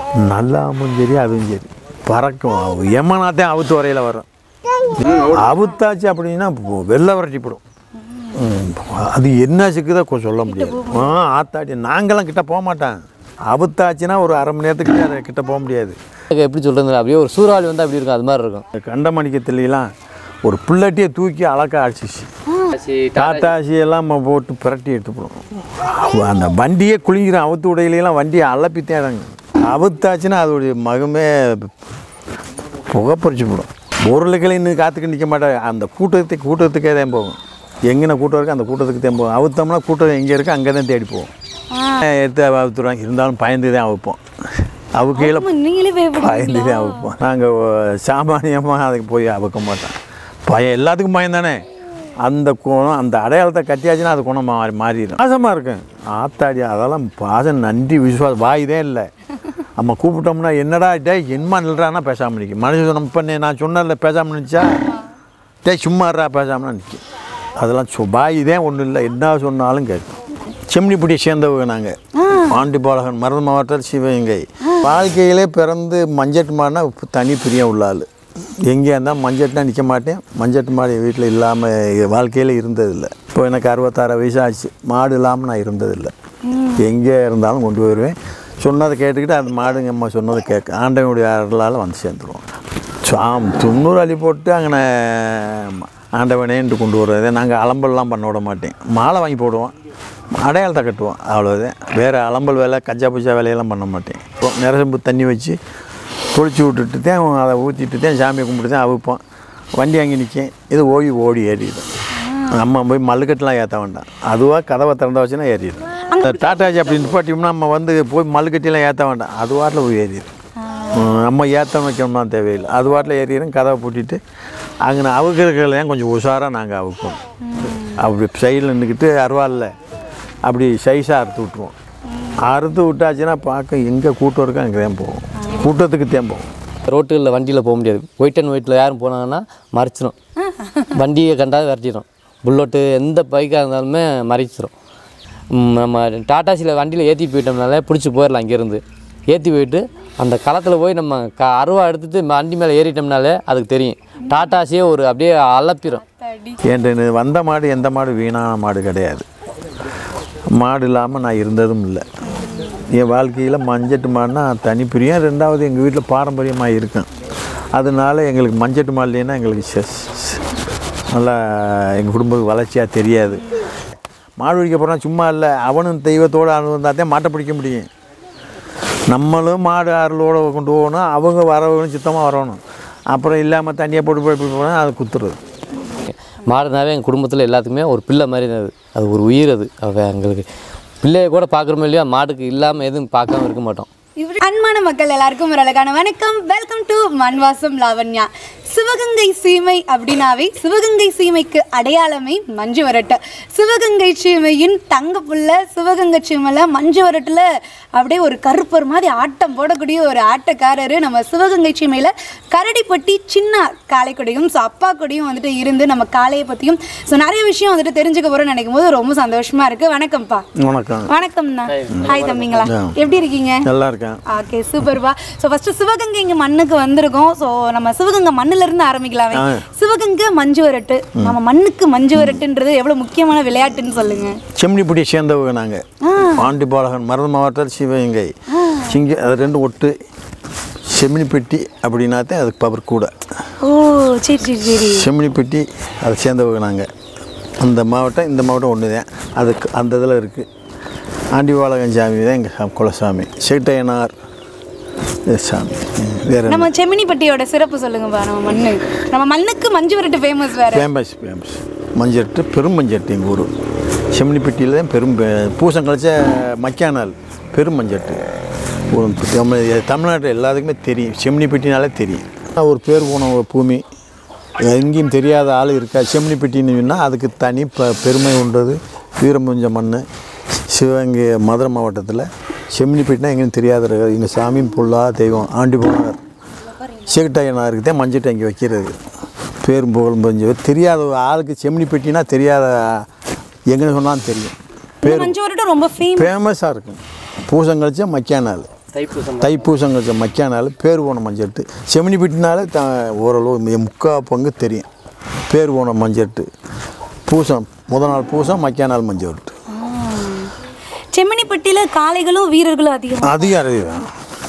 நல்லாமும் சரி அதுவும் சரி பறக்கும் எம்மனாத்தையும் அவுத்து வரையில் வரும் அவுத்தாச்சு அப்படின்னா போ- வெள்ளை விரட்டிப்படும் ம், அது என்ன சிக்குதோ கொ- சொல்ல முடியாது ஆ ஆத்தாடி நாங்களாம் கிட்ட போக மாட்டேன் அவுத்தாச்சுன்னா ஒரு அரை மணி நேரத்துக்கு அதை கிட்ட போக முடியாது எப்படி சொல்கிறது அப்படியே ஒரு சூறாவளி வந்து அப்படி இருக்கும் அது மாதிரி இருக்கும் கண்டமணிக்கத்துலாம் ஒரு புள்ளட்டியை தூக்கி அழகா அடிச்சிச்சு டாட்டாசி எல்லாம் ம- போட்டு பிரட்டி எடுத்து போடும் அந்த வண்டியே குளிங்கிற அவுத்து உடையிலாம் வண்டியை அலப்பி தேடாங்க அவுத்தாச்சுன்னா அதோடைய மகமே புகை பறிச்சு போடும் பொருளுக்களை இன்னும் காத்துக்கு நிற்க மாட்டாங்க அந்த கூட்டத்துக்கு கூட்டத்துக்கே தான் போகும் எங்கன கூட்டம் இருக்கோ அந்த கூட்டத்துக்கு தான் போகும் அவுத்தோம்னா கூட்டம் எங்கே இருக்கோ அங்கே தான் தேடி போவோம் எடுத்து அவுத்துருவாங்க இருந்தாலும் பயந்து தான் அவுப்போம் அவுக்கையில் ஆமா, நீங்களே பயப்படுவீங்களா? பயந்து தான் அவுப்போம் நாங்கள் சாமானியமாக அதுக்கு போய் அவுக்க மாட்டோம் பயம் எல்லாத்துக்கும் பயம் தானே அந்த குணம் அந்த அடையாளத்தை கட்டியாச்சுன்னா அது குணம் மாறி மாறிடும் பாசமாக இருக்கும் ஆத்தாடி அதெல்லாம் பாசம் நன்றி விசுவாசம் வாயுதே இல்லை நம்ம கூப்பிட்டோம்னா என்னடா டே என்னமா நில்றான்னா பேசாமல் நிற்கும் மனுஷன் இப்போ நான் சொன்னதில்ல பேசாமல் நினச்சா டே சும்மா இருடா பேசாமல் நிற்கும் அதெல்லாம் சொ வாயுதே ஒன்றும் இல்லை என்ன சொன்னாலும் கேட்கும் செம்னிப்பட்டியை சேர்ந்தவங்க நாங்கள் பாண்டிபாலகன் மருது மாவட்டத்தில் சிவகங்கை வாழ்க்கையிலே பிறந்து மஞ்சட்டு மாடுனா தனி பிரியம் உள்ள ஆள் எங்கேயா இருந்தால் மஞ்சட்டுனா நிற்க மாட்டேன் மஞ்சட்டு மாடு என் வீட்டில் இல்லாமல் வாழ்க்கையில் இருந்ததில்லை இப்போ எனக்கு அறுபத்தாறு வயசு ஆச்சு மாடு இல்லாமல் நான் இருந்ததில்லை எங்கே இருந்தாலும் கொண்டு வருவேன் சொன்னதை கேட்டுக்கிட்டு அந்த மாடுங்க அம்மா சொன்னதை கேட்க ஆண்டவனுடைய அருளால் வந்து சேர்ந்துருவோம் சாம் தொண்ணூறு அள்ளி போட்டு அங்கே ஆண்டவனேன்ட்டு கொண்டு வர்றது நாங்கள் அலம்பல்லாம் பண்ண விட மாட்டேன் மாலை வாங்கி போடுவோம் அடையாளத்தை கட்டுவோம் அவ்வளோதான் வேறு அலம்பல் வேலை கஞ்சா பூச்சா வேலையெல்லாம் பண்ண மாட்டேன் இப்போ நிரசம்பு தண்ணி வச்சு தொளிச்சு விட்டுட்டு தான் அதை ஊற்றிட்டு தான் சாமியை கும்பிட்டு தான் அவுப்போம் வண்டி அங்கே நிற்கும் இது ஓடி ஓடி ஏறிடும் நம்ம போய் மல்லுக்கட்டுலாம் ஏற்ற வேண்டாம் அதுவாக கதவை திறந்த வச்சுன்னா ஏறிடும் டாட்டாஜி அப்படி நிப்பாட்டியோம்னா நம்ம வந்து போய் மல்லுக்கட்டிலாம் ஏற்ற வேண்டாம் அது வாட்டில் போய் ஏறிடும் ம், நம்ம ஏற்ற வைக்கணும்னா தேவையில்லை அது வாட்டில் ஏறிடும் கதவை பூட்டிட்டு அங்கே அவுக்கிறதுலாம் கொஞ்சம் உஷாராக நாங்கள் அவுப்போம் அப்படி சைடில் நின்றுக்கிட்டு அருவாளில் அப்படி சைஸாக அறுத்து விட்ருவோம் அறுத்து விட்டாச்சுன்னா பார்க்க எங்கே கூட்டம் இருக்கோ அங்கே தான் போவோம் கூட்டத்துக்கு தான் போவோம் ரோட்டுகளில் வண்டியில் போக முடியாது ஒயிட் அண்ட் ஒயிட்டில் யாரும் போனாங்கன்னா மறைச்சிரும் வண்டியை கண்டால் விரட்டிடும் புல்லட்டு எந்த பைக்காக இருந்தாலுமே மறைச்சிரும் ம், நம்ம டாட்டாசியில் வண்டியில் ஏற்றி போயிட்டோம்னாலே பிடிச்சி போயிடலாம் இங்கேருந்து ஏற்றி போயிட்டு அந்த களத்தில் போய் நம்ம க அருவா எடுத்துட்டு வண்டி மேலே ஏறிட்டோம்னாலே அதுக்கு தெரியும் டாட்டாசியே ஒரு அப்படியே அலப்பிடும் என்கிட்ட வந்த மாடு எந்த மாடு வீணான மாடு கிடையாது மாடு இல்லாமல் நான் இருந்ததும் இல்லை என் வாழ்க்கையில் மஞ்சட்டு மாடுனா தனி பிரியம் ரெண்டாவது எங்கள் வீட்டில் பாரம்பரியமாக இருக்கும் அதனால எங்களுக்கு மஞ்சட்டு மாடு இல்லைன்னா எங்களுக்கு செஸ் நல்லா எங்கள் குடும்ப வளர்ச்சியாக தெரியாது மாடு பிடிக்க போனால் சும்மா இல்லை அவனும் தெய்வத்தோடு அனுபவம் தான் மாட்டை பிடிக்க முடியும் நம்மளும் மாடு அருளோடு கொண்டு போகணும் அவங்க வரவங்களும் சுத்தமாக வரணும் அப்புறம் இல்லாமல் தண்ணியை போட்டு போய் போனால் அது குத்துறது மாடுனாவே எங்கள் குடும்பத்தில் எல்லாத்துக்குமே ஒரு பிள்ளை மாதிரி தான் அது அது ஒரு உயிர் அது அவ எங்களுக்கு பிள்ளைய கூட பார்க்குறோமோ இல்லையா மாடுக்கு இல்லாமல் எதுவும் பார்க்காம இருக்க மாட்டோம் இவரு- அன்பான மக்கள் எல்லாருக்கும் ஒரு அழகான வணக்கம் வெல்கம் டு மண்வாசம் லாவண்யா சிவகங்கை சீமை அப்படின்னாவே சிவகங்கை சீமைக்கு அடையாளமே மஞ்சு வரட்டு சிவகங்கை சீமையின் தங்க புள்ள சிவகங்கை சீமையில் மஞ்சு வரட்டில் அப்படியே ஒரு கருப்பர் மாதிரி ஆட்டம் போடக்கூடிய ஒரு ஆட்டக்காரரு நம்ம சிவகங்கை சீமையில் கரடிப்பட்டி சின்ன காளைக்குடியும் ஸோ அப்பா கூடயும் வந்துட்டு இருந்து நம்ம காளையை பற்றியும் ஸோ நிறைய விஷயம் வந்துட்டு தெரிஞ்சுக்க போகிறோம்னு நினைக்கும் போது ரொம்ப சந்தோஷமா இருக்கு வணக்கம்ப்பா வணக்கம் வணக்கம்ண்ணா ஹாய் தம்பிங்களா எப்படி இருக்கீங்க நல்லா இருக்கேன் ஓகே சூப்பர்ப்பா ஸோ ஃபர்ஸ்ட் சிவகங்கை இங்க மண்ணுக்கு வந்திருக்கோம் ஸோ நம்ம சிவகங்கை மண்ணுல இருந்து ஆரம்பிக்கலாமே சிவகங்கை மஞ்சு வரட்டு நம்ம மண்ணுக்கு மஞ்சு வரட்டுன்றது எவ்வளவு முக்கியமான விளையாட்டுன்னு சொல்லுங்க செம்னிப்பட்டியை சேர்ந்தவங்க நாங்கள் பாண்டிபாலகன் மருது மாவட்டத்தில் சிவகங்கை சிங்க அது ரெண்டு ஒட்டு செம்னிப்பட்டி அப்படின்னா தான் அதுக்கு பவர் கூட ஓ சரி சரி சரி செம்னிப்பட்டி அதை சேர்ந்தவங்க நாங்கள் அந்த மாவட்டம் இந்த மாவட்டம் ஒன்று தான் அதுக்கு அந்த இதில் இருக்குது ஆண்டிபாலகன் சாமி தான் எங்கள் குலசாமி சேட்டையனார் இது சாமி ம், வேற நம்ம செமினிப்பட்டியோட சிறப்பு சொல்லுங்கப்பா நம்ம மண்ணு நம்ம மண்ணுக்கு மஞ்சு வரட்டு ஃபேமஸ் வேற ஃபேமஸ் ஃபேமஸ் மஞ்சட்டு பெரும் மஞ்சட்டு எங்கள் ஊர் செம்னிப்பட்டியில் தான் பெரும் பே- பூசம் கழிச்ச மக்கானால் பெரும் மஞ்சட்டு ஒரு நம்ம தமிழ்நாட்டில் எல்லாத்துக்குமே தெரியும் செம்னிப்பட்டினாலே தெரியும் ஒரு பேர் போன ஒரு பூமி எங்கேயும் தெரியாத ஆள் இருக்கா செம்னிப்பட்டின்னு சொன்னால் அதுக்கு தனி ப பெருமை உண்டது வீரமுஞ்ச மண் சிவகங்கை மதுரை மாவட்டத்தில் செம்னிப்பட்டினா எங்கேயும் தெரியாத இருக்காது எங்கள் சாமியும் பொல்லா தெய்வம் ஆண்டி போனார் சேகட்டாயனாருக்கு தான் மஞ்சள் டேங்கி வைக்கிறது பேரும் புகழும் பஞ்சு தெரியாத ஒரு ஆளுக்கு செம்னி பெட்டினா தெரியாத எங்கன்னு சொன்னாலும் தெரியும் இந்த மஞ்சு வரட்டு ரொம்ப ஃபேமஸ் ஃபேமஸாக இருக்கும் பூசம் கழிச்சா மக்கிய நாள் தைப்பூசம் தைப்பூசம் கழிச்ச மக்கிய நாள் பேர் போன மஞ்சட்டு செமினி பிட்டினாலே த ஓரளவு மி- முக்கா பங்கு தெரியும் பேர் போன மஞ்சட்டு பூசம் முத நாள் பூசம் மக்கிய நாள் மஞ்சட்டு செம்மணிப்பட்டியில காளைகளும் வீரர்களும் அதிகம் அதிகம் அறிவு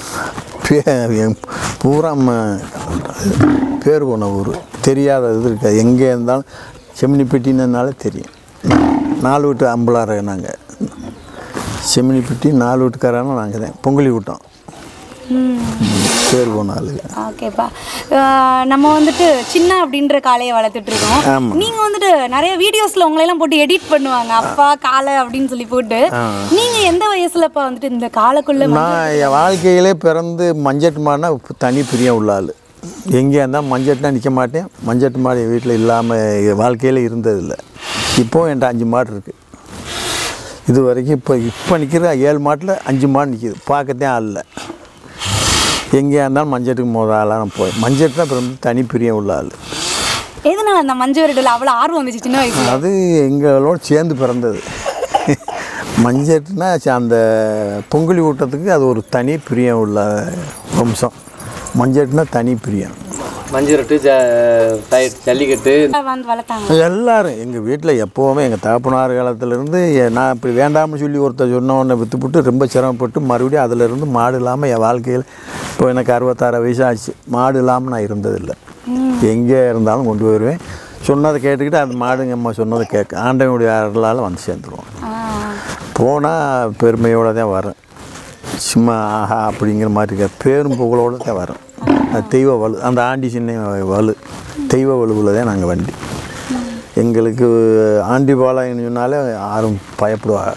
பூரா ம- பேர் போன ஊர் தெரியாத இது இருக்காது எங்கே இருந்தாலும் செமினி பெட்டினாலே தெரியும் நாலு வீட்டு அம்பலார நாங்கள் செமினி பெட்டி நாலு வீட்டுக்காரான நாங்கள் தான் பொங்கலி விட்டோம் பேர் போன ஆளுங்க ஓகேப்பா அஹ் நம்ம வந்துட்டு சின்ன அப்படின்ற காளையை வளர்த்துட்டு இருக்கோம் ஆமா. நீங்க வந்துட்டு நிறைய வீடியோஸ்ல உங்களை எல்லாம் போட்டு எடிட் பண்ணுவாங்க அப்பா காளை அப்படின்னு சொல்லி போட்டு நீங்க எந்த வயசுலப்பா வந்துட்டு இந்த காளைக்குள்ள ம- நான் என் வாழ்க்கையிலே பிறந்து மஞ்சட்டு மாடுனா தனி பிரியம் உள்ள ஆள் எங்கே இருந்தால் மஞ்சட்டுனா நிற்க மாட்டேன் மஞ்சட்டு மாடு என் வீட்டில் இல்லாமல் வாழ்க்கையில் இருந்ததில்லை இப்போவும் என்கிட்ட அஞ்சு மாடு இருக்குது இது வரைக்கும் இப்போ இப்போ நிற்கிற ஏழு மாட்டில் அஞ்சு மாடு நிற்கிது பார்க்கத்தான் ஆள் இல்லை எங்கேயா இருந்தாலும் மஞ்சட்டுக்கு மோத ஆளாக நான் போய் மஞ்சட்டு தான் பிறந்து தனி பிரியம் உள்ள ஆள் எதனால அந்த மஞ்சு விரட்டுல அவ்வளவு ஆர்வம் வந்துச்சு சின்ன வயசுல அது எங்களோட சேர்ந்து பிறந்தது மஞ்சட்டுனா ச- அந்த பொங்கலி ஊட்டத்துக்கு அது ஒரு தனி பிரியம் உள்ள வம்சம் மஞ்சட்டுனா தனி பிரியம் மஞ்சுரட்டு ஜ டை- ஜல்லிக்கட்டு வந்து வளர்த்தாங்க எல்லாரும் எங்கள் வீட்டில் எப்போவுமே எங்கள் தகப்பனார் காலத்துலேருந்து நான் இப்படி வேண்டாம்னு சொல்லி ஒருத்தர் சொன்ன உடனே விற்றுப்புட்டு ரொம்ப சிரமப்பட்டு மறுபடியும் அதிலிருந்து மாடு இல்லாமல் என் வாழ்க்கையில் இப்போ எனக்கு அறுபத்தாறு வயசு ஆச்சு மாடு இல்லாமல் நான் இருந்ததில்லை எங்கே இருந்தாலும் கொண்டு வருவேன் சொன்னதை கேட்டுக்கிட்டு அந்த மாடுங்க அம்மா சொன்னதை கேட்க ஆண்டவனுடைய அருளால் வந்து சேர்ந்துருவோம் போனால் பெருமையோடு தான் வரேன் சும்மா ஆஹா அப்படிங்கிற மாதிரி இருக்க பேரும் புகழோடு தான் வரோம் அது தெய்வ வலு அந்த ஆண்டி சின்ன வலு தெய்வ வலுவில் தான் நாங்கள் வண்டி எங்களுக்கு ஆண்டி பாளையம்னு சொன்னாலே யாரும் பயப்படுவாங்க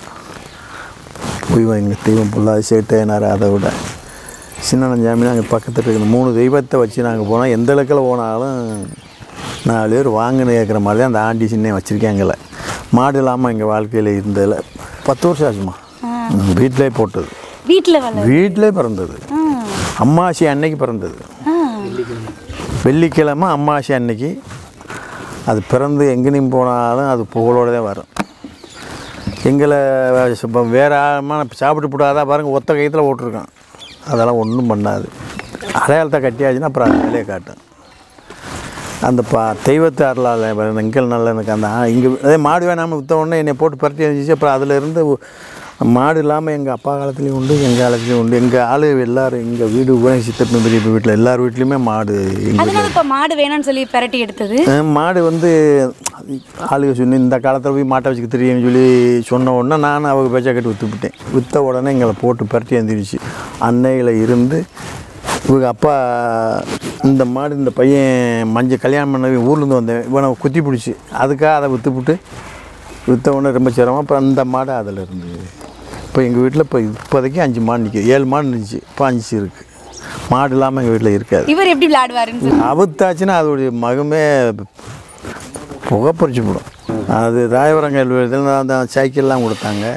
போய் எங்கள் தெய்வம் புல்லாது சேட்டையினார் அதை விட சின்ன ஜாமீன் அங்கே பக்கத்தில் இருக்கிற மூணு தெய்வத்தை வச்சு நாங்கள் போனால் எந்த இலக்கில் போனாலும் நாலு பேர் வாங்கன்னு கேட்குற மாதிரி தான் அந்த ஆண்டி சின்ன வச்சுருக்காங்கள மாடு இல்லாமல் எங்கள் வாழ்க்கையில் இருந்ததில் பத்து வருஷம் ஆச்சுமா வீட்டிலே போட்டது வீட்டுல வள வீட்டிலே பிறந்தது அம்மாசி அன்னைக்கு பிறந்தது வெள்ளிக்கிழமை அம்மாசி அன்னைக்கு அது பிறந்து எங்கேயும் போனாலும் அது புகழோட தான் வரும் எங்களை இப்போ வேறு ஆமா சாப்பிட்டு போடாதா பாருங்க ஒத்த கைத்தில் ஓட்டிருக்கான் அதெல்லாம் ஒன்றும் பண்ணாது அடையாளத்தை கட்டியாச்சுன்னா அப்புறம் அது வேலையை காட்டும் அந்த பா தெய்வத்தை அருளால் எங்கள் நல்ல எனக்கு அந்த இங்கே அதே மாடு வேணாமல் விற்ற உடனே என்னை போட்டு பரட்டி இருந்துச்சு அப்புறம் அதிலிருந்து மாடு இல்லாமல் எங்கள் அப்பா காலத்துலேயும் உண்டு எங்கள் காலத்துலேயும் உண்டு எங்கள் ஆளு எல்லாரும் எங்கள் வீடு உபயோக சித்தப்பன் பெரிய வீட்டில் எல்லார் வீட்லேயுமே மாடு எங்கள் அதனால இப்ப மாடு வேணும்னு சொல்லி பெரட்டி எடுத்தது அஹ் மாடு வந்து ஆளுக சொன்னி இந்த காலத்தில் போய் மாட்டை வச்சுக்க தெரியும்னு சொல்லி சொன்ன உடனே நான் அவங்க பேச்சா கட்டி விற்றுப்பிட்டேன் விற்ற உடனே எங்களை போட்டு பரட்டி எழுந்திரிச்சு அன்னையில் இருந்து இவங்க அப்பா இந்த மாடு இந்த பையன் மஞ்சள் கல்யாணம் பண்ண ஊர்லேருந்து வந்தேன் இவனை குத்தி பிடிச்சி அதுக்காக அதை விற்றுப்புட்டு விற்ற உடனே ரொம்ப சிரமம் அப்புறம் அந்த மாடு அதில் இருந்து இப்போ எங்கள் வீட்டில் இப்போ இப்போதைக்கு அஞ்சு மாடு நிற்கிது ஏழு மாடு இருந்துச்சு இப்போ அஞ்சு இருக்குது மாடு இல்லாமல் எங்கள் வீட்டில் இருக்காது இவர் எப்படி விளையாடுவாருன்னு சொல்லி அவுத்தாச்சுன்னா அதோடைய மகமே புகை பறிச்சு போடும் அது ராயபுரம் கல்வியில் அந்த சைக்கிள்லாம் கொடுத்தாங்க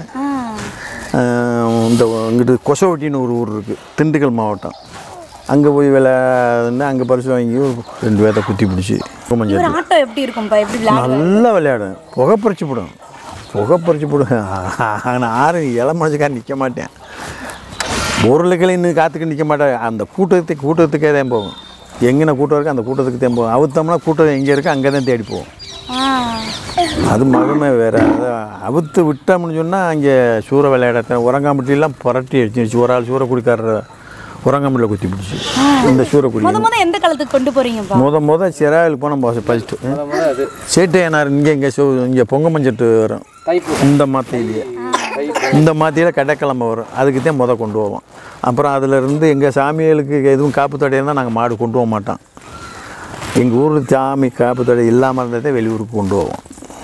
ஆஹ் இந்த இங்கிட்டு கொசவட்டின்னு ஒரு ஊர் இருக்குது திண்டுக்கல் மாவட்டம் அங்கே போய் விளையாடுன்னு அங்கே பரிசு வாங்கி ரெண்டு பேர்த்த குத்தி பிடிச்சி மஞ்சள் இவர் ஆட்டம் எப்படி இருக்கும்ப்பா எப்படி விளையாடு நல்லா விளையாடும் புகை பறிச்சு போடும் புகை பறிச்சு போடும் நான் ஆறு இள மனுஷக்கார நிற்க மாட்டேன் பொருளுக்களை இன்னும் காத்துக்கு நிற்க மாட்டேன் அந்த கூட்டத்துக்கு கூட்டத்துக்கே தான் போகும் எங்கன கூட்டம் இருக்கோ அந்த கூட்டத்துக்கு தான் போகும் அவுத்தோம்னா கூட்டம் எங்கே இருக்கோ அங்கே தான் தேடி போகும் ஆ. அது மகமே வேறு அதை அவுத்து விட்டோம்னு சொன்னால் அங்கே சூற விளையாடத்த உரங்காம்பட்டிலாம் புரட்டி அடிச்சிருச்சு ஒரு ஆள் சூறக்குடிக்காரர் உரங்காம்பட்டியில் குத்தி பிடிச்சி இந்த சூறக்குடி முத முத எந்த காலத்துக்கு கொண்டு போறீங்கப்பா முத முத சிறாயில் போனோம் ஃபஸ்ட்டு முத முத அது சேட்டையனார் இங்கே இங்கே இங்கே பொங்க மஞ்சட்டு வரும் தைப்பூசம் இந்த மாத்தையிலேயே இந்த மாத்தையில் கடைக்கிழமை வரும் அதுக்கு தான் முத கொண்டு போவோம் அப்புறம் அதிலிருந்து எங்கள் சாமிகளுக்கு எதுவும் காப்பு தடை இருந்தால் நாங்கள் மாடு கொண்டு போக மாட்டோம் எங்கள் ஊர் சாமி காப்பு தடை இல்லாமல் இருந்ததே வெளியூருக்கு கொண்டு போவோம்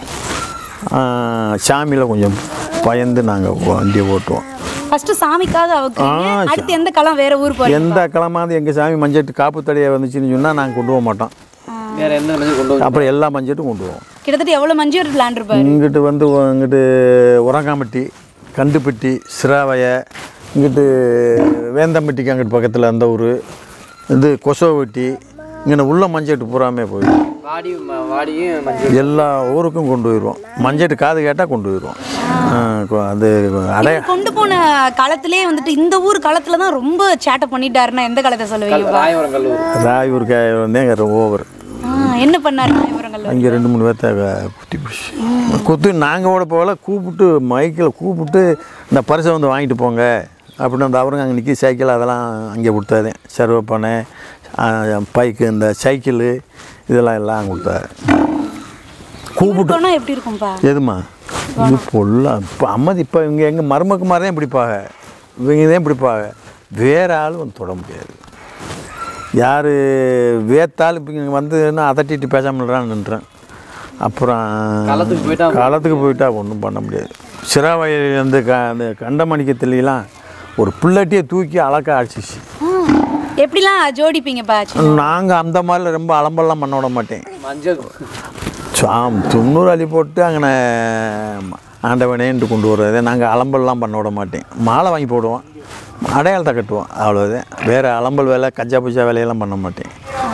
சாமியில் கொஞ்சம் பயந்து நாங்கள் வண்டியை ஓட்டுவோம் ஃபர்ஸ்ட் சாமிக்காக அவுக்குறீங்க ஆ, அடுத்து எந்த காலம் வேற ஊர் போறீங்க எந்த கிழமாவது எங்கள் சாமி மஞ்சட்டு காப்பு தடையை வந்துச்சுன்னு சொன்னால் நாங்கள் கொண்டு போக மாட்டோம் வேற எந்த மஞ்சள் கொண்டு வந்து அப்புறம் எல்லா மஞ்சட்டும் கொண்டு போவோம் கிட்டத்தட்ட எவ்வளவு மஞ்சு ஒரு விளையாண்டுருப்பாரு இங்கிட்டு வந்து இங்கிட்டு உரங்காம்பட்டி கண்டுப்பட்டி சிராவைய இங்கிட்டு வேந்தம்பட்டிக்கு அங்கிட்டு பக்கத்தில் அந்த ஊர் இது கொசவட்டி இங்கே உள்ள மஞ்சட்டு பூராமே போயிடும் வாடி ம- வாடியும் மஞ்சள் எல்லா ஊருக்கும் கொண்டு போயிடுவோம் மஞ்சட்டு காது கேட்டால் கொண்டு போயிடுவோம் ஆ, கொ- அது அடை இவர் கொண்டு போன காலத்திலே வந்துட்டு இந்த ஊர் காலத்துல தான் ரொம்ப சேட்டை பண்ணிட்டாருன்னா எந்த காலத்தை சொல்லுவீங்கப்பா ராயவரம் கல்லூர் ராயூர் காய் வந்து எங்கள் ஓவர் ஆ, என்ன பண்ணாரு இவரங்கள் அங்கே ரெண்டு மூணு பேர்த்த க- குத்தி பிடிச்சி குத்து நாங்கள் ஓட போகல கூப்பிட்டு மைக்கில் கூப்பிட்டு இந்த பரிசை வந்து வாங்கிட்டு போங்க அப்படின்னு அந்த அவருங்க அங்கே நிற்கி சைக்கிள் அதெல்லாம் அங்கே கொடுத்தாரு சர்வப்பானை பைக்கு இந்த சைக்கிளு இதெல்லாம் எல்லாம் அங்கே கொடுத்தாரு கூப்பிட்டு போனா எப்படி இருக்கும்பா எதுமா இது பொல்லாம் இப்போ அம்மதி இப்போ இவங்க எங்கள் மருமக்குமார் தான் பிடிப்பாங்க இவங்க தான் பிடிப்பாங்க வேற ஆள் வந்து தொட முடியாது யார் வேத்தாள் இப்போ இங்கே வந்துன்னா அதட்டிட்டு பேசாமல் நின்றேன் அப்புறம் களத்துக்கு போயிட்டா களத்துக்கு போயிட்டா ஒன்றும் பண்ண முடியாது சிறாவயல் அந்த க அந்த கண்டமணிக்கத்துலாம் ஒரு புள்ளட்டியை தூக்கி அழக்க அடிச்சிச்சு ஆ, எப்படிலாம் ஜோடிப்பீங்கப்பா நாங்கள் அந்த மாதிரிலாம் ரொம்ப அலம்பெல்லாம் பண்ண விட மாட்டேன் மஞ்சள் சாம் தொண்ணூறு அள்ளி போட்டு அங்கே ஆண்டவனேன்ட்டு கொண்டு வர்றது நாங்கள் அலம்பல்லாம் பண்ண விட மாட்டேன் மாலை வாங்கி போடுவோம் அடையாளத்தை கட்டுவோம் அவ்வளோதான் வேறு அலம்பல் வேலை கச்சா புச்சா வேலையெல்லாம் பண்ண மாட்டேன்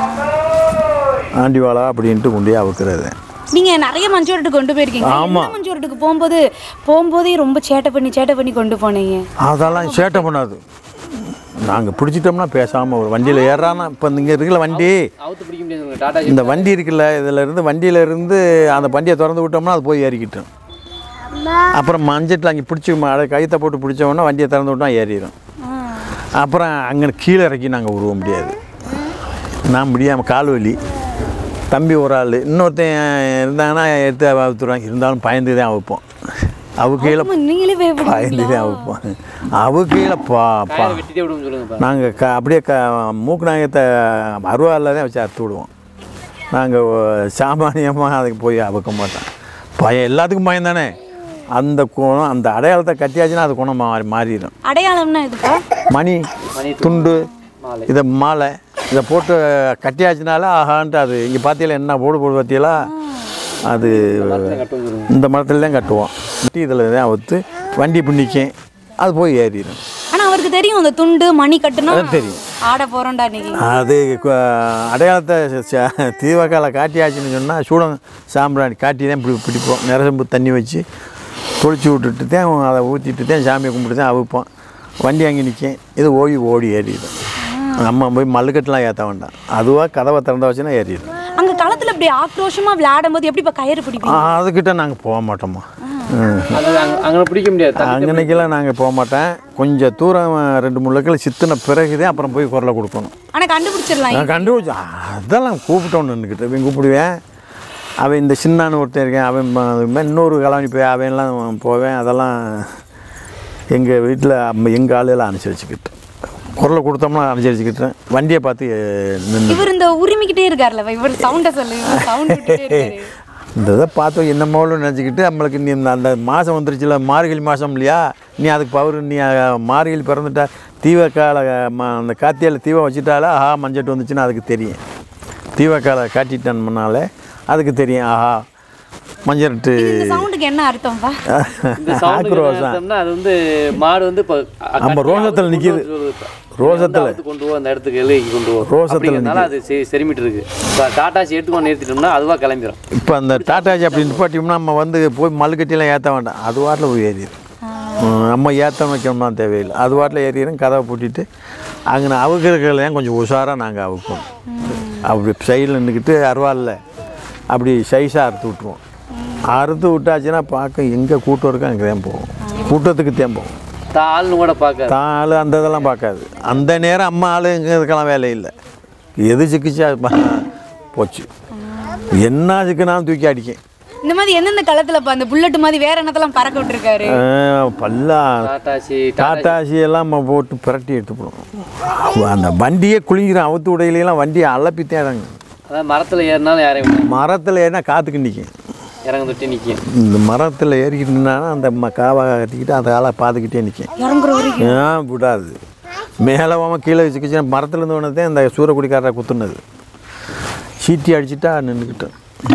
ஆண்டி வாழா அப்படின்ட்டு கொண்டு போய் அவுக்கிறது நீங்க நிறைய மஞ்சோரட்டுக்கு கொண்டு போயிருக்கீங்க ஆமா. எந்த மஞ்சோரட்டுக்கு போகும்போது போகும்போதே ரொம்ப சேட்டை பண்ணி சேட்டை பண்ணி கொண்டு போனீங்க அதெல்லாம் சேட்டை பண்ணாது நாங்கள் பிடிச்சிட்டோம்னா பேசாமல் ஒரு வண்டியில் ஏறானா இப்போ இங்கே இருக்குல்ல வண்டி அவுத்து பிடிக்க முடியாது டாடா இந்த வண்டி இருக்குல்ல இதில் இருந்து வண்டியில இருந்து அந்த வண்டியை திறந்து விட்டோம்னா அது போய் ஏறிக்கிட்டோம் அப்புறம் மஞ்சட்டில் அங்கே பிடிச்சி அட கயித்தை போட்டு பிடிச்ச உடனே வண்டியை திறந்து விட்டோம் ஏறிடும் அப்புறம் அங்கே கீழே இறக்கி நாங்கள் உருவ முடியாது நான் முடியாமல் கால் வலி தம்பி ஒரு ஆள் இன்னொருத்தன் இருந்தாங்கன்னா எடுத்து அவுத்துருவாங்க இருந்தாலும் பயந்து தான் அவுப்போம் அவு கீழே ஆமா, நீங்களே பயப்படுவீங்க பயந்து தான் அவுப்போம் அவு கீழே பா பா காயை வெட்டிட்டே விடுவோம் சொல்லுங்கப்பா நாங்கள் க அப்படியே க மூக்கு நாயத்தை அருவாளில் தான் வச்சு அறுத்து விடுவோம் நாங்கள் சாமானியமாக அதுக்கு போய் அவுக்க மாட்டோம் பயம் எல்லாத்துக்கும் பயம் தானே அந்த குணம் அந்த அடையாளத்தை கட்டியாச்சுன்னா அது குணம் மாறி மாறிடும் அடையாளம்னா இதுப்பா மணி மணி துண்டு மாலை. இதை மாலை இதை போட்டு கட்டியாச்சுனால ஆஹான்ட்டு அது இங்கே பார்த்தீங்களா என்ன போடு போடு பார்த்தீங்களா அது கட்டுவோம் சொல்லுங்க இந்த மரத்துல தான் கட்டுவோம் இதில் தான் அவுத்து வண்டி பின்னிக்கும் அது போய் ஏறிடும் ஆனா அவருக்கு தெரியும் அந்த துண்டு மணி கட்டுனா அது தெரியும். ஆட போறோம்டா இன்னைக்கு அது கு- அடையாளத்தை தீவக்கால காட்டியாச்சுன்னு சொன்னால் சூடம் சாம்பிராணி காட்டி தான் பிடி பிடிப்போம் நிறசம்பு தண்ணி வச்சு தொளிச்சு விட்டுட்டு தான் அதை ஊற்றிட்டு தான் சாமியை கும்பிட்டு தான் அவுப்போம் வண்டி அங்கே நிற்கும் இது ஓடி ஓடி ஏறிடும் நம்ம போய் மல்லுக்கட்டுலாம் ஏற்ற வேண்டாம் அதுவாக கதவை திறந்த வச்சுன்னா ஏறிடும் அங்க களத்துல இப்படி ஆக்ரோஷமா விளையாடும் போது எப்படிப்பா கயிறு பிடிப்பீங்க அதுக்கிட்ட நாங்கள் போக மாட்டோமா ம் அது அங்க அங்கே பிடிக்க முடியாது தண்ணி அங்கனைக்கெல்லாம் நாங்கள் போக மாட்டேன் கொஞ்சம் தூரம் ரெண்டு மூணு லக்கில் சித்தின பிறகுதான் அப்புறம் போய் குரலை கொடுக்கணும் ஆனா கண்டுபிடிச்சிடலாம் நான் கண்டுபிடிச்ச அதெல்லாம் கூப்பிட்டோன்னு நின்றுக்கிட்டு அவன் கூப்பிடுவேன் அவன் இந்த சின்னான்னு ஒருத்தன் இருக்கேன் அவன் ம- இன்னொரு கலவணி போய் அவன்லாம் போவேன் அதெல்லாம் எங்கள் வீட்டில் எங்கள் ஆளுலாம் அனுசரிச்சுக்கிட்டு குரலை கொடுத்தோம்னா அனுசரிச்சுக்கிட்டேன் வண்டியை பார்த்து நின்று இவர் இந்த உரிமிக்கிட்டே இருக்காருல்ல இவர் சவுண்ட சொல்லு இவர் சவுண்ட் விட்டுட்டே இருக்காரு இந்த இதை பார்த்து என்னமோலும் நினச்சிக்கிட்டு நம்மளுக்கு நீ இந்த- அந்த மாதம் வந்துருச்சுல மார்கழி மாதம் இல்லையா நீ அதுக்கு பவர் நீ அஹ், மார்கழி பிறந்துட்டா தீவக்கால ம- அந்த காத்தியால் தீவம் வச்சுட்டாலே ஆஹா மஞ்சட்டு வந்துச்சுன்னா அதுக்கு தெரியும் தீவக்கால காட்டிட்டோம்னாலே அதுக்கு தெரியும் ஆஹா மஞ்சட்டு இந்த சவுண்டுக்கு என்ன அர்த்தம்ப்பா இந்த சவுண்டுக்கு ஆக்ரோஷம் அர்த்தம்னா அது வந்து மாடு வந்து இப்போ ஆமா, ரோசத்துல நிக்குது. ரோசத்துல. கொண்டு போவோம் அந்த இடத்துக்கு எழுதி கொண்டு போவோம் ரோசத்துல அப்படிங்கிறதுனால அது செ- செரிமிட்டு இருக்கு இப்போ டாட்டாசி எடுத்துக்கொண்டு நிறுத்திட்டோம்னா அதுவாக கிளம்பிடும் இப்போ அந்த டாட்டாஜி அப்படி நிப்பாட்டியோம்னா நம்ம வந்து போய் மல்லுக்கட்டிலாம் ஏற்ற வேண்டாம் அது வாட்டில் போய் ஏறிடும் ம், நம்ம ஏற்ற வைக்கணும்னா தேவையில்லை அது வாட்டில் ஏறிடும் கதவை பூட்டிட்டு அங்கே அவுக்கிறதுலாம் கொஞ்சம் உஷாராக நாங்கள் அவுப்போம் அப்படி சைடில் நின்றுக்கிட்டு அருவாளில் அப்படி சைஸாக அறுத்து விட்ருவோம் அறுத்து விட்டாச்சுன்னா பார்க்க எங்கே கூட்டம் இருக்கோ அங்கே தான் போவோம் கூட்டத்துக்கு தான் போவோம் தாள்னு கூட பார்க்காது தான் ஆள் அந்த இதெல்லாம் பார்க்காது அந்த நேரம் அம்மா ஆள் இங்கே இதுக்கெல்லாம் வேலை இல்லை எது சிக்கிச்சா ப- போச்சு என்ன சிக்குனாலும் தூக்கி அடிக்கும் இந்த மாதிரி எந்தெந்த களத்துலப்பா அந்த புல்லட் மாதிரி வேற என்னத்தெல்லாம் பறக்க விட்டுருக்காரு ஆ, பல்லா டாட்டாசி டாட்டாசி எல்லாம் நம்ம போட்டு புரட்டி எடுத்துப்படும் அந்த வண்டியே குளிக்கிறோம் அவுத்து உடையிலாம் வண்டியை அலப்பி தேடாங்க அதான் மரத்தில் ஏறினாலும் யாரையும் விடாது. மரத்தில் ஏறினா காற்றுக்கு நிற்கும் இறங்க தொட்டி நிற்கும் இந்த மரத்தில் ஏறிக்கிட்டுனா அந்த ம- காவை கட்டிக்கிட்டு அந்த ஆளை பார்த்துக்கிட்டே நிற்கும் இறங்குற வரைக்கும் ஏன் விடாது மேலே போகாமல் கீழே வச்சுக்கிச்சு மரத்தில் இருந்து ஒன்று இந்த சூறக்குடிக்காரரை குத்துனது சீட்டி அடிச்சிட்டா நின்றுக்கிட்டேன்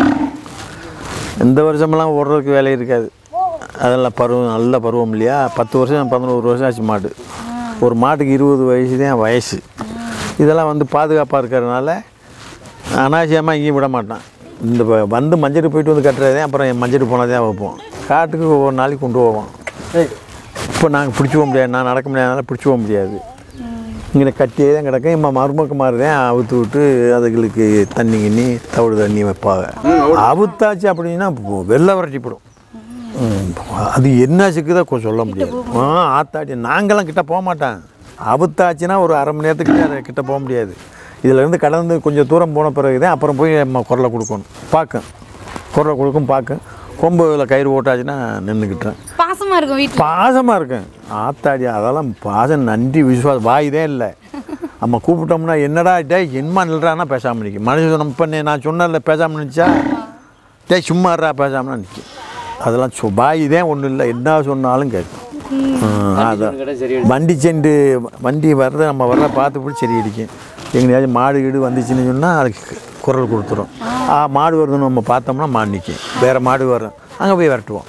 இந்த வருஷமெல்லாம் ஓடுறதுக்கு வேலை இருக்காது அதெல்லாம் பருவம் நல்ல பருவம் இல்லையா பத்து வருஷம் பதினோரு வருஷம் ஆச்சு மாடு ஒரு மாட்டுக்கு இருபது வயசு தான் வயசு இதெல்லாம் வந்து பாதுகாப்பாக இருக்கிறதுனால அனாவசியமாக எங்கேயும் விட மாட்டான் இந்த வ- வந்து மஞ்சட்டு போயிட்டு வந்து கட்டுறதே அப்புறம் மஞ்சட்டு போனதே வைப்போம் காட்டுக்கு ஒவ்வொரு நாளைக்கு கொண்டு போவோம் இப்போ நாங்கள் பிடிச்சி போக முடியாது நான் நடக்க முடியாதனால பிடிச்சி போக முடியாது இங்கே கட்டியே தான் கிடக்கும் இம்மா மருமக்கு மாதிரி தான் அவுத்து விட்டு அதுகளுக்கு தண்ணி கிண்ணி தவிடு தண்ணி வைப்பாங்க அவுத்தாச்சு அப்படின்னா வெள்ளை விரட்டிப்படும் ம், அது என்ன சிக்குதோ கொஞ்சம் சொல்ல முடியாது ஆ ஆத்தாடி நாங்களாம் கிட்ட போக மாட்டேன் அவுத்தாச்சுன்னா ஒரு அரை மணி நேரத்துக்கு அதை கிட்ட போக முடியாது இதிலேருந்து கடந்து கொஞ்சம் தூரம் போன பிறகு தான் அப்புறம் போய் நம்ம குரலை கொடுக்கணும் பார்க்கும் குரலை கொடுக்கும் பார்க்கும் கொம்புல கயிறு ஓட்டாச்சுன்னா நின்றுக்கிட்டேன் பாசமா இருக்கும் வீட்டுல பாசமாக இருக்கும் ஆத்தாடி அதெல்லாம் பாசம் நன்றி விசுவாசம் வாயுதே இல்லை நம்ம கூப்பிட்டோம்னா என்னடா டே என்னமா நில்றான்னா பேசாமல் நிற்கும் மனுஷன் இப்போ நான் சொன்னல பேசாமல் நினச்சா டே சும்மா இருடா பேசாமல் நிற்கும் அதெல்லாம் சொ வாயுதே ஒன்றும் இல்லை என்ன சொன்னாலும் கேட்கும் ஆ, அதான் கடை சரி வண்டி செண்டு வண்டி வர்றத நம்ம வர்ற பார்த்து பிடிச்சி சரி அடிக்கும் எங்கேயாச்சும் மாடு கீடு வந்துச்சுன்னு சொன்னால் அதுக்கு குரல் கொடுத்துரும் ஆ மாடு வருதுன்னு நம்ம பார்த்தோம்னா மாடு நிற்கும் வேறு மாடு வரும் அங்கே போய் விரட்டுவோம்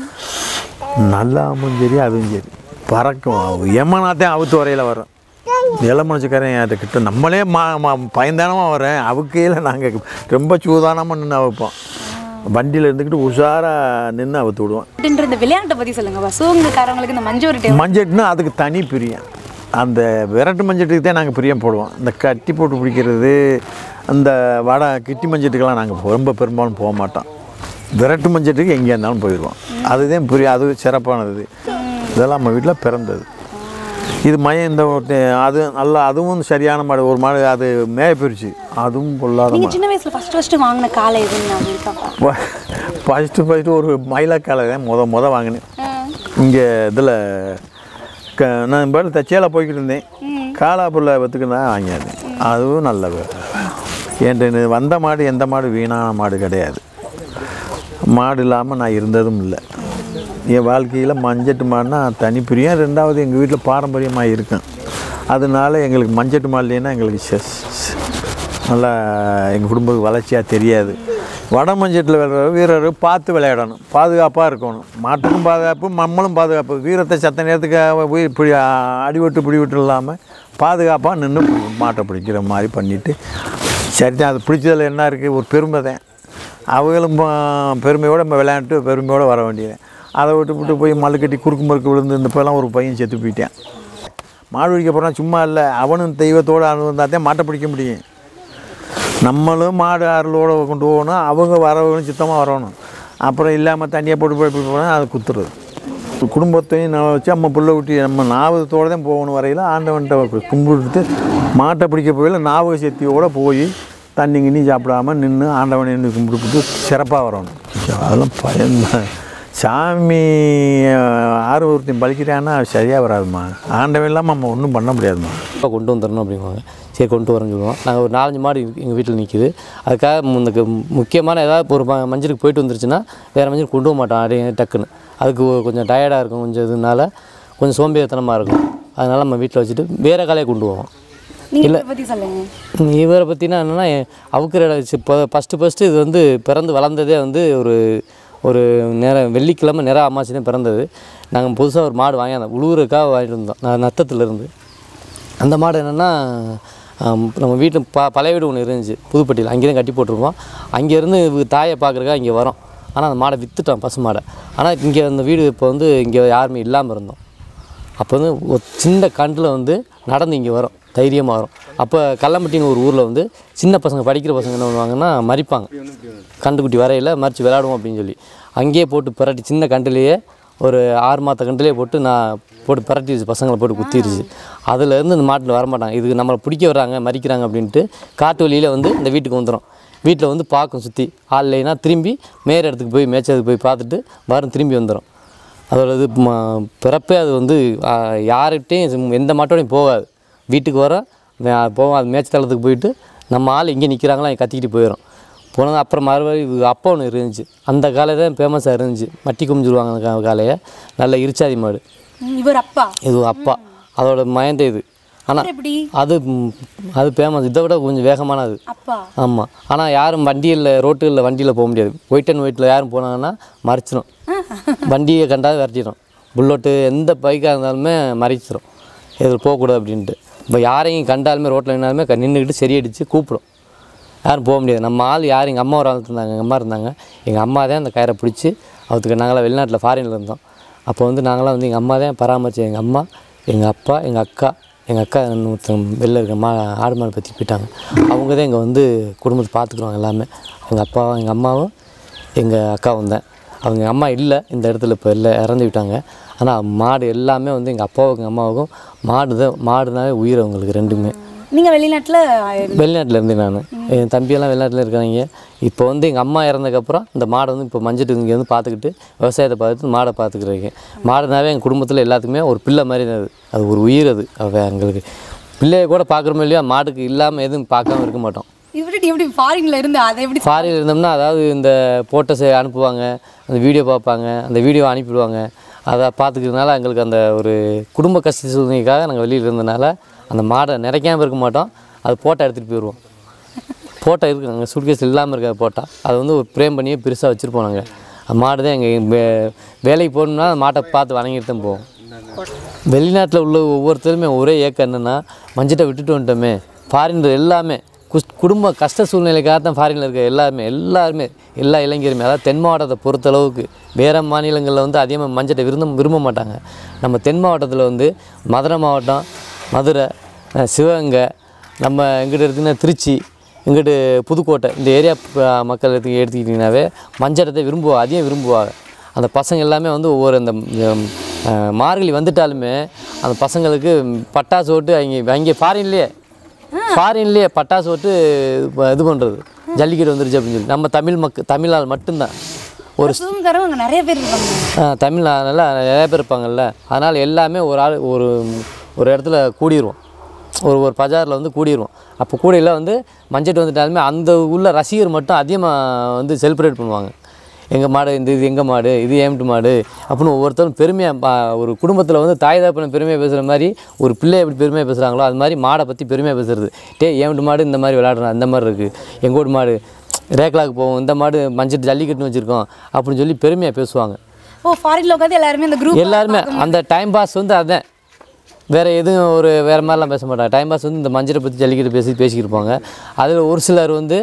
நல்லாமும் சரி அதுவும் சரி பறக்கும் எம்மனாத்தையும் அவுத்து வரையில் வரும் இளமனுச்சுக்காரன் கிட்ட நம்மளே மா மா பயந்தானமாக வரேன் அவுக்கையில் நாங்கள் ரொம்ப சூதானமாக நின்று அவைப்போம் வண்டியில் இருந்துக்கிட்டு உஷாராக நின்று அவுத்து விடுவோம் அப்படின்ற இந்த விளையாட்டை பத்தி சொல்லுங்கப்பா சிவகங்கைக்காரங்களுக்கு இந்த மஞ்சு விரட்டு மஞ்சட்டுனா அதுக்கு தனி பிரியம் அந்த விரட்டு மஞ்சட்டுக்கு தான் நாங்கள் பிரியம் போடுவோம் இந்த கட்டி போட்டு பிடிக்கிறது அந்த வடை கிட்டி மஞ்சட்டுக்கெல்லாம் நாங்கள் ரொம்ப பெரும்பாலும் போக மாட்டோம் விரட்டு மஞ்சட்டுக்கு எங்கே இருந்தாலும் போயிடுவோம் அதுதான் புரியும் அது சிறப்பானது இதெல்லாம் நம்ம வீட்டில் பிறந்தது இது மயம் இந்த ஒரு- அது நல்லா அதுவும் சரியான மாடு ஒரு மாடு அது மேய பிரிச்சு அதுவும் பொல்லாத நீங்க மாடு சின்ன வயசுல ஃபர்ஸ்ட் ஃபர்ஸ்ட் வாங்கின காலை எதுன்னு ஞாபகம் இருக்காப்பா ஃபஸ்ட்டு ஃபஸ்ட்டு ஒரு மயிலக்காலை தான் முத முத வாங்கினேன் இங்கே இதில் க நான் பாட்டு தச்சேல போய்கிட்டு இருந்தேன் காலாப்புள்ள வத்துக்கு தான் வாங்கியாது அதுவும் நல்ல வே- என்கிட்ட இது வந்த மாடு எந்த மாடு வீணான மாடு கிடையாது மாடு இல்லாமல் நான் இருந்ததும் இல்லை என் வாழ்க்கையில் மஞ்சட்டு மாடுனா தனி பிரியம் ரெண்டாவது எங்கள் வீட்டில் பாரம்பரியமாக இருக்கும் அதனால எங்களுக்கு மஞ்சட்டு மாடு இல்லைன்னா எங்களுக்கு செஸ் நல்லா எங்கள் குடும்ப வளர்ச்சியாக தெரியாது வட மஞ்சட்டில் விளையாடுற வீரர் பார்த்து விளையாடணும் பாதுகாப்பாக இருக்கணும் மாட்டுக்கும் பாதுகாப்பு நம்மளும் பாதுகாப்பு வீரத்தை சத்த நேரத்துக்கு அவ போய் இப்படி அடிவிட்டு பிடி விட்டு இல்லாமல் பாதுகாப்பாக நின்று மாட்டை பிடிக்கிற மாதிரி பண்ணிவிட்டு சரிதான் அது பிடிச்சதில் என்ன இருக்குது ஒரு பெருமை தான் அவங்களும் ப- பெருமையோடு நம்ம விளையாண்டு பெருமையோடு வர வேண்டியது அதை விட்டு விட்டு போய் மல்லு கட்டி குறுக்கு மறுக்கு விழுந்து இந்த இப்போலாம் ஒரு பையன் செத்து போயிட்டேன் மாடு பிடிக்க போகிறான் சும்மா இல்லை அவனும் தெய்வத்தோடு அனுபவம் தான் மாட்டை பிடிக்க முடியும் நம்மளும் மாடு அருளோடு கொண்டு போகணும் அவங்க வரவங்களும் சுத்தமாக வரணும் அப்புறம் இல்லாமல் தண்ணியை போட்டு போய் இப்படி போனால் அது குத்துறது குடும்பத்தையும் நான் வச்சு நம்ம புள்ள ஊட்டி நம்ம ஞாபகத்தோடு தான் போகணும் வரையில் ஆண்டவன்கிட்ட கும்பிட்டு மாட்டை பிடிக்க போயில ஞாபக சக்தியோடு போய் தண்ணி கிண்ணி சாப்பிடாம நின்று ஆண்டவனை நின்று கும்பிட்டு சிறப்பாக வரணும் அதெல்லாம் பயன் சாமி ஆறு ஒருத்தையும் பலிக்கிறான்னா சரியாக வராதுமா ஆண்டவன் இல்லாமல் நம்ம ஒன்றும் பண்ண முடியாதுமா இப்போ கொண்டு வந்துடணும் அப்படிங்குவாங்க சரி கொண்டு வரேன்னு சொல்லுவோம் நாங்கள் ஒரு நாலஞ்சு மாடு எங்கள் வீட்டில் நிற்கிது அதுக்காக முன்னுக்கு முக்கியமான ஏதாவது ஒரு ம- மஞ்சளுக்கு போயிட்டு வந்துருச்சுன்னா வேறு மஞ்சள் கொண்டு போக மாட்டோம் அப்படியே டக்குன்னு அதுக்கு ஒரு கொஞ்சம் டயர்டாக இருக்கும் கொஞ்சம் இதனால கொஞ்சம் சோம்பேறித்தனமாக இருக்கும் அதனால் நம்ம வீட்டில் வச்சுட்டு வேறு காலையை கொண்டு போவோம் நீங்க இதை பத்தி சொல்லுங்க இவரை பற்றினா என்னென்னா அவுக்கிற இடம் இப்போ ஃபஸ்ட்டு ஃபஸ்ட்டு இது வந்து பிறந்து வளர்ந்ததே வந்து ஒரு ஒரு நேர வெள்ளிக்கிழமை நிற அமாவாசை தான் பிறந்தது நாங்கள் புதுசாக ஒரு மாடு வாங்கியிருந்தோம் உழுவுறதுக்காக வாங்கிட்டு இருந்தோம் நான் நத்தத்துலேருந்து அந்த மாடு என்னென்னா நம்ம வீட்டில் ப பழைய வீடு ஒன்று இருந்துச்சு புதுப்பட்டியில் அங்கே தான் கட்டி போட்டிருக்கோம் அங்கேருந்து தாயை பார்க்குறக்கா இங்கே வரோம் ஆனால் அந்த மாடை விற்றுட்டோம் பசு மாடை ஆனால் இங்கே அந்த வீடு இப்போ வந்து இங்கே யாருமே இல்லாமல் இருந்தோம் அப்போ வந்து ஒரு சின்ன கண்டில் வந்து நடந்து இங்கே வரும் தைரியமாக வரும் அப்போ கல்லம்பட்டின்னு ஒரு ஊரில் வந்து சின்ன பசங்க படிக்கிற பசங்க என்ன பண்ணுவாங்கன்னா மறிப்பாங்க கண்டுக்குட்டி வரையில் மறித்து விளையாடுவோம் அப்படின்னு சொல்லி அங்கேயே போட்டு பிரட்டி சின்ன கண்டுலேயே ஒரு ஆறு மாத கண்டுலேயே போட்டு நான் போட்டு பிரட்டிடுச்சு பசங்களை போட்டு குத்திடுச்சு அதுலேருந்து இந்த மாட்டில் வரமாட்டாங்க இதுக்கு நம்மளை பிடிக்க வர்றாங்க மறிக்கிறாங்க அப்படின்ட்டு காட்டு வழியில் வந்து இந்த வீட்டுக்கு வந்துடும் வீட்டில் வந்து பார்க்கும் சுற்றி ஆள் இல்லைன்னா திரும்பி மேற இடத்துக்கு போய் மேய்ச்சதுக்கு போய் பார்த்துட்டு வரும் திரும்பி வந்துடும் அதோட இது ம- பிறப்பே அது வந்து ஆ, யார்கிட்டயும் எந்த மாட்டோடையும் போகாது வீட்டுக்கு வர வே- போவோம் அது மேய்ச்சலத்துக்கு போயிட்டு நம்ம ஆள் இங்கே நிற்கிறாங்களா கத்திக்கிட்டு போயிடும் போனது அப்புறம் மறுபடி இது அப்பா ஒன்று இருந்துச்சு அந்த காலை தான் ஃபேமஸாக இருந்துச்சு மட்டி குமிஞ்சிருவாங்க அந்த கா- காளையை நல்ல இருச்சாதி மாடு ம், இவர் அப்பா இது அப்பா அதோட மயந்த இது ஆனால் எப்படி அது ம், அது ஃபேமஸ் இதை விட கொஞ்சம் வேகமானது அப்பா ஆமாம் ஆனால் யாரும் வண்டியில் ரோட்டுகளில் வண்டியில் போக முடியாது ஒயிட் அண்ட் ஒயிட்டில் யாரும் போனாங்கன்னா மறைச்சிரும் வண்டியை கண்டால் விரட்டிடும் புல்லட்டு எந்த பைக்காக இருந்தாலுமே மறைச்சிரும் இதில் போகக்கூடாது அப்படின்ட்டு இப்போ யாரையும் கண்டாலுமே ரோட்டில் நின்னாலுமே க- நின்றுக்கிட்டு சரி அடித்து கூப்பிடும் யாரும் போக முடியாது நம்ம ஆள் யார் எங்கள் அம்மா ஒரு ஆள் இருந்தாங்க எங்கள் அம்மா இருந்தாங்க எங்கள் அம்மா தான் அந்த கயிறை பிடிச்சி அவத்துக்கு நாங்களாம் வெளிநாட்டில் ஃபாரினில் இருந்தோம் அப்போ வந்து நாங்களாம் வந்து எங்கள் அம்மா தான் பராமரித்தோம் எங்கள் அம்மா எங்கள் அப்பா எங்கள் அக்கா எங்கள் அக்கா ஒருத்தங்க வெளில இருக்க மா ஆடு மாடு பற்றி போயிட்டாங்க அவங்க தான் இங்கே வந்து குடும்பத்தை பார்த்துக்குறோம் எல்லாமே எங்கள் அப்பாவும் எங்கள் அம்மாவும் எங்கள் அக்காவும் தான் அவங்க அம்மா இல்லை இந்த இடத்துல இப்போ இல்லை இறந்து விட்டாங்க ஆனால் மாடு எல்லாமே வந்து எங்கள் அப்பாவுக்கும் எங்கள் அம்மாவுக்கும் மாடு தான் மாடுனாவே உயிர் அவங்களுக்கு ரெண்டுமே நீங்க வெளிநாட்டுல வெளிநாட்டில் இருந்தேன் நான் என் தம்பியெல்லாம் வெளிநாட்டில் இருக்காங்க இப்போ வந்து எங்கள் அம்மா இறந்ததுக்கப்புறம் இந்த மாடை வந்து இப்போ மஞ்சிட்டு இங்கே வந்து பார்த்துக்கிட்டு விவசாயத்தை பார்த்துட்டு மாடை பார்த்துக்கிறீங்க மாடுனாவே எங்கள் குடும்பத்தில் எல்லாத்துக்குமே ஒரு பிள்ளை மாதிரி தான் அது அது ஒரு உயிர் அது அவ எங்களுக்கு பிள்ளைய கூட பார்க்குறோமோ இல்லையா மாடுக்கு இல்லாமல் எதுவும் பார்க்காம இருக்க மாட்டோம் இப்படி எப்படி ஃபாரின்ல இருந்து அதை எப்படி ஃபாரினில் இருந்தோம்னா அதாவது இந்த போட்டோஸை அனுப்புவாங்க அந்த வீடியோ பார்ப்பாங்க அந்த வீடியோ அனுப்பிடுவாங்க அதை பார்த்துக்கிறதுனால எங்களுக்கு அந்த ஒரு குடும்ப கஷ்ட சூழ்நிலைக்காக நாங்கள் வெளியில் இருந்தனால அந்த மாடை நிறைக்காமல் இருக்க மாட்டோம் அது போட்டோ எடுத்துகிட்டு போயிடுவோம் போட்டோ இருக்கு அங்கே சுட்கேஸ் இல்லாமல் இருக்க போட்டோ அதை வந்து ஒரு பிரேம் பண்ணியே பெருசாக வச்சுருப்போம் நாங்கள் அந்த மாடு தான் எங்கள் வே வேலைக்கு போகணும்னா அந்த மாட்டை பார்த்து வணங்கிட்டு தான் போவோம் வெளிநாட்டில் உள்ள ஒவ்வொருத்தருமே ஒரே ஏக்கம் என்னென்னா மஞ்சட்டை விட்டுட்டு வந்துட்டோமே ஃபாரினர் எல்லாமே குஸ் குடும்ப கஷ்ட சூழ்நிலைக்காக தான் ஃபாரினில் இருக்க எல்லாருமே எல்லாருமே எல்லா இளைஞருமே அதாவது தென் மாவட்டத்தை பொறுத்தளவுக்கு வேறு மாநிலங்களில் வந்து அதிகமாக மஞ்சட்டை விரும்ப விரும்ப மாட்டாங்க நம்ம தென் மாவட்டத்தில் வந்து மதுரை மாவட்டம் மதுரை அஹ் சிவகங்கை நம்ம இங்கிட்ட இருக்குன்னா திருச்சி இங்கிட்டு புதுக்கோட்டை இந்த ஏரியா ப- மக்கள் எடுத்து எடுத்துக்கிட்டிங்கனாவே மஞ்சட்டத்தை விரும்புவா அதிகம் விரும்புவாங்க அந்த பசங்க எல்லாமே வந்து ஒவ்வொரு அந்த ம், அஹ், மார்கழி வந்துட்டாலுமே அந்த பசங்களுக்கு பட்டாசு ஓட்டு அவங்க அங்கே ஃபாரின்லேயே ஃபாரின்லேயே பட்டாசு ஓட்டு இப்ப இது பண்ணுறது ஜல்லிக்கட்டு வந்துருச்சு அப்படின்னு சொல்லி நம்ம தமிழ் மக்க தமிழால் மட்டும்தான் ஒரு சுதந்திரம் அங்க நிறைய பேர் இருக்காங்க ஆ, தமிழ்நாடுல நிறைய பேர் இருப்பாங்கல்ல அதனால் எல்லாமே ஒரு ஆள் ஒரு ஒரு இடத்துல கூடிடுவோம் ஒரு ஒரு பஜாரில் வந்து கூடிடுவோம் அப்போ கூடையில் வந்து மஞ்சட்டு வந்துட்டாலுமே அந்த உள்ள ரசிகர் மட்டும் அதிகமாக வந்து செலிப்ரேட் பண்ணுவாங்க எங்கள் மாடு இந்த இது எங்கள் மாடு இது ஏம்ட்டு மாடு அப்படின்னு ஒவ்வொருத்தரும் பெருமையாக ஒரு குடும்பத்தில் வந்து தாய் தாப்பனை பெருமையாக பேசுகிற மாதிரி ஒரு பிள்ளை எப்படி பெருமையாக பேசுகிறாங்களோ அது மாதிரி மாடை பற்றி பெருமையாக பேசுறது டே ஏம்ட்டு மாடு இந்த மாதிரி விளையாடுறோம் அந்த மாதிரி இருக்குது எங்கள் வீட்டு மாடு ரேக்லாக்கு போவோம் இந்த மாடு மஞ்சட்டு ஜல்லிக்கட்டுன்னு வச்சுருக்கோம் அப்படின்னு சொல்லி பெருமையாக பேசுவாங்க ஓ ஃபாரின்ல உட்காந்து எல்லாருமே அந்த குரூப் எல்லாருமே அந்த டைம் பாஸ் வந்து அதான் வேறு எதுவும் ஒரு வேறு மாதிரிலாம் பேச மாட்டாங்க டைம் பாஸ் வந்து இந்த மஞ்சளை பற்றி ஜல்லிக்கட்டு பேசி பேசிக்கிட்டு இருப்பாங்க அதில் ஒரு சிலர் வந்து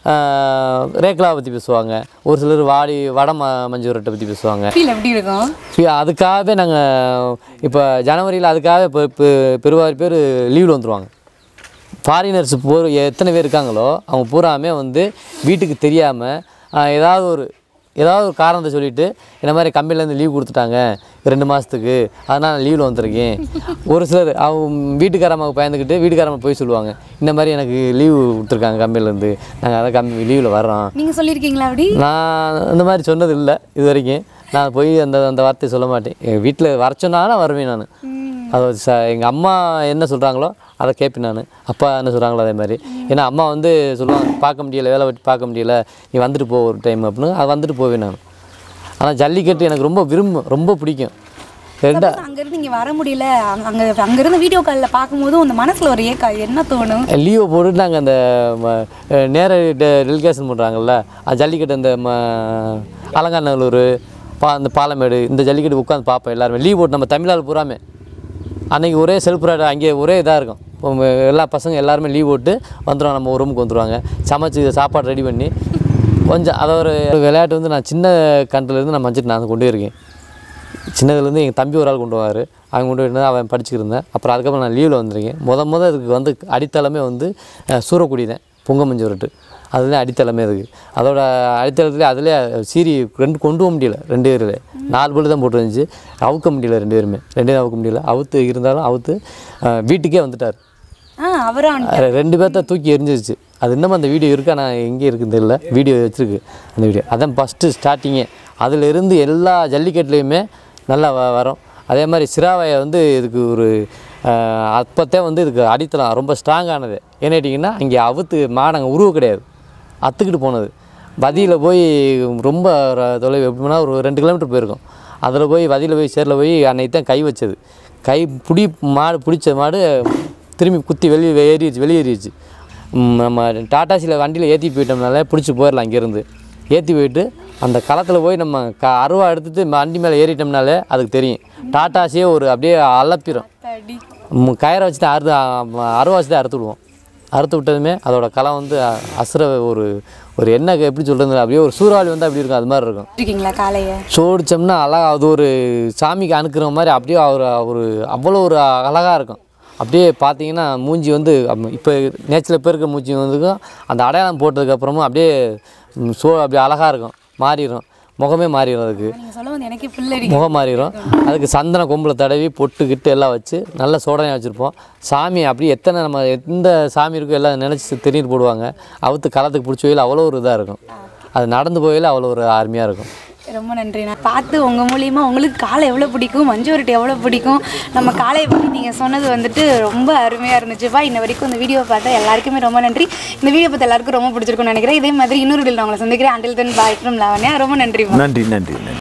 ரேக்லாவை பற்றி பேசுவாங்க ஒரு சிலர் வாடி வட ம மஞ்சு விரட்டை பற்றி பேசுவாங்க ஃபீல் எப்படி இருக்கும் இப்போ அதுக்காகவே நாங்கள் இப்போ ஜனவரியில் அதுக்காகவே இப்போ இப்போ பெருவாரி பேர் லீவில் வந்துருவாங்க ஃபாரினர்ஸ் போ எத்தனை பேர் இருக்காங்களோ அவங்க பூராமே வந்து வீட்டுக்கு தெரியாமல் ஏதாவது ஒரு ஏதாவது ஒரு காரணத்தை சொல்லிவிட்டு இந்த மாதிரி கம்பெனிலேருந்து லீவ் கொடுத்துட்டாங்க ரெண்டு மாதத்துக்கு அதனால் நான் லீவில் வந்திருக்கேன் ஒரு சிலர் அவங்க வீட்டுக்காரம்மாவுக்கு பயந்துக்கிட்டு வீட்டுக்காரம்மா போய் சொல்லுவாங்க இந்த மாதிரி எனக்கு லீவு கொடுத்துருக்காங்க கம்பெனிலேருந்து நாங்கள் அதான் கம்பெனி லீவில் வர்றோம் நீங்க சொல்லியிருக்கீங்களா அப்படி நான் இந்த மாதிரி சொன்னது இல்லை இது வரைக்கும் நான் போய் அந்த அந்த வார்த்தையை சொல்ல மாட்டேன் எங்கள் வீட்டில் வர சொன்னாங்கன்னா வருவேன் நான் அது ச எங்கள் அம்மா என்ன சொல்கிறாங்களோ அதை கேட்பேன் நான் அப்பா என்ன சொல்கிறாங்களோ அதே மாதிரி ஏன்னா அம்மா வந்து சொல்லுவாங்க பார்க்க முடியல வேலை வெட்டி பார்க்க முடியல நீ வந்துட்டு போ ஒரு டைம் அப்படின்னு அது வந்துட்டு போவேன் நான் ஆனால் ஜல்லிக்கட்டு எனக்கு ரொம்ப விரும்பும் ரொம்ப பிடிக்கும் ரெண்டா அங்க இருந்து இங்க வர முடியல அங்க- அங்க அங்க இருந்து வீடியோ கால்ல பார்க்கும்போது அந்த மனசுல ஒரு ஏக்கம் என்ன தோணும் லீவை போட்டுட்டு நாங்கள் அந்த ம- அஹ் நேர டெலிகேஷன் பண்ணுறாங்கல்ல அது ஜல்லிக்கட்டு அந்த ம அலங்காநல்லூர் பா அந்த பாலமேடு இந்த ஜல்லிக்கட்டு உட்காந்து பார்ப்போம் எல்லாருமே லீவ் போட்டு நம்ம தமிழால் பூராமே அன்றைக்கி ஒரே செல்ஃப் ரைடு அங்கே ஒரே இதாக இருக்கும் இப்போ ம- எல்லா பசங்க எல்லாருமே லீவ் போட்டு வந்துடுவாங்க நம்ம ரூமுக்கு வந்துடுவாங்க சமைச்சு சாப்பாடு ரெடி பண்ணி கொஞ்சம் அதை ஒரு விளையாட்டு வந்து நான் சின்ன கண்ட்லேருந்து நான் மஞ்சிட்டு நான் கொண்டு இருக்கேன் சின்னதுலேருந்து எங்கள் தம்பி ஒரு ஆள் கொண்டு வராரு அவன் கொண்டு போயிருந்தா அவன் படிச்சுக்கிருந்தேன் அப்புறம் அதுக்கப்புறம் நான் லீவில் வந்திருக்கேன் முத முத இதுக்கு வந்து அடித்தளமே வந்து அஹ், சூரக்குடி தான் பொங்கமஞ்சு வரட்டு அதுதான் அடித்தளமே அதுக்கு அதோட அடித்தளத்துலேயே அதிலே சீரி ரெண்டு கொண்டு போக முடியல ரெண்டு பேரில் நாலு பேர் தான் போட்டு இருந்துச்சு அவுக்க முடியல ரெண்டு பேருமே ரெண்டு பேரும் அவுக்க முடியல அவுத்து இருந்தாலும் அவுத்து அஹ், வீட்டுக்கே வந்துட்டார் ஆ அவரா வந்து- அது ரெண்டு பேர்த்த தூக்கி எரிஞ்சிருச்சு அது இன்னமும் அந்த வீடியோ இருக்கா நான் எங்கே இருக்குன்னு தெரியல வீடியோ வச்சிருக்கு அந்த வீடியோ அதான் ஃபஸ்ட்டு ஸ்டார்டிங்கே அதிலிருந்து எல்லா ஜல்லிக்கட்டுலேயுமே நல்லா வ வரும் அதே மாதிரி சிராவையை வந்து இதுக்கு ஒரு அப்போத்தே வந்து இதுக்கு அடித்தளம் ரொம்ப ஸ்ட்ராங்கானது என்ன கேட்டிங்கன்னா இங்கே அவுத்து மாடங்க உருவ கிடையாது அத்துக்கிட்டு போனது வதியில் போய் ரொம்ப ர- தொலைவு எப்படின்னா ஒரு ரெண்டு கிலோமீட்டர் போயிருக்கோம் அதில் போய் வதியில் போய் சேரில் போய் அன்னைக்கு தான் கை வச்சது கை பிடி மாடு பிடிச்ச மாடு திரும்பி குத்தி வெளியே ஏறிடுச்சு வெளியேறிடுச்சு ம், நம்ம டாட்டாசியில் வண்டியில் ஏற்றி போயிட்டோம்னாலே பிடிச்சி போயிடலாம் இங்கேருந்து ஏற்றி போயிட்டு அந்த களத்தில் போய் நம்ம க அருவா எடுத்துட்டு வண்டி மேலே ஏறிட்டோம்னாலே அதுக்கு தெரியும் டாட்டாசியே ஒரு அப்படியே அலப்பிடும் அடி. ம், கயிறை வச்சுட்டு அறுத்து அ- அருவா வச்சுட்டு அறுத்து விடுவோம் அறுத்து விட்டதுமே அதோட களம் வந்து அ- அசுர ஒரு ஒரு என்ன எப்படி சொல்கிறது அப்படியே ஒரு சூறாவளி வந்து அப்படி இருக்கும் அது மாதிரி இருக்கும் இருக்கீங்களா காளைய சோடிச்சோம்னா அழகா அது ஒரு சாமிக்கு அனுக்கிற மாதிரி அப்படியே அவர் ஒரு அவ்வளோ ஒரு அழகாக இருக்கும் அப்படியே பார்த்தீங்கன்னா மூஞ்சி வந்து இப்போ நேச்சில் பேருக்கு மூஞ்சி வந்துக்கும் அந்த அடையாளம் போட்டதுக்கப்புறமும் அப்படியே ம், சோ அப்படியே அழகாக இருக்கும் மாறிடும் முகமே மாறிடும் அதுக்கு நீங்க சொல்ல வந்து எனக்கே புல் முகம் மாறிடும் அதுக்கு சந்தன கொம்பில் தடவி பொட்டு கிட்டு எல்லாம் வச்சு நல்ல சோடனையாக வச்சுருப்போம் சாமி அப்படி எத்தனை நம்ம எந்த சாமி இருக்கோ எல்லாம் நினச்சி தெரிஞ்சிட்டு போடுவாங்க அவுத்து களத்துக்கு பிடிச்ச வகையில் அவ்வளோ ஒரு இதாக இருக்கும் அது நடந்து போகையில் அவ்வளோ ஒரு அருமையாக இருக்கும் ரொம்ப நன்றி நான் பார்த்து உங்கள் மூலியமா உங்களுக்கு காளை எவ்வளோ பிடிக்கும் மஞ்சு வரட்டு எவ்வளோ பிடிக்கும் நம்ம காளையை பற்றி நீங்கள் சொன்னது வந்துட்டு ரொம்ப அருமையாக இருந்துச்சுப்பா இன்ன வரைக்கும் இந்த வீடியோ பார்த்தா எல்லாருக்குமே ரொம்ப நன்றி இந்த வீடியோ பார்த்து எல்லாருக்கும் ரொம்ப பிடிச்சிருக்கும்னு நினைக்கிறேன் இதே மாதிரி இன்னொரு வீடியோ நான் உங்களை சந்திக்கிறேன் until then bye from Lavanya ரொம்ப நன்றிப்பா நன்றி நன்றி நன்றி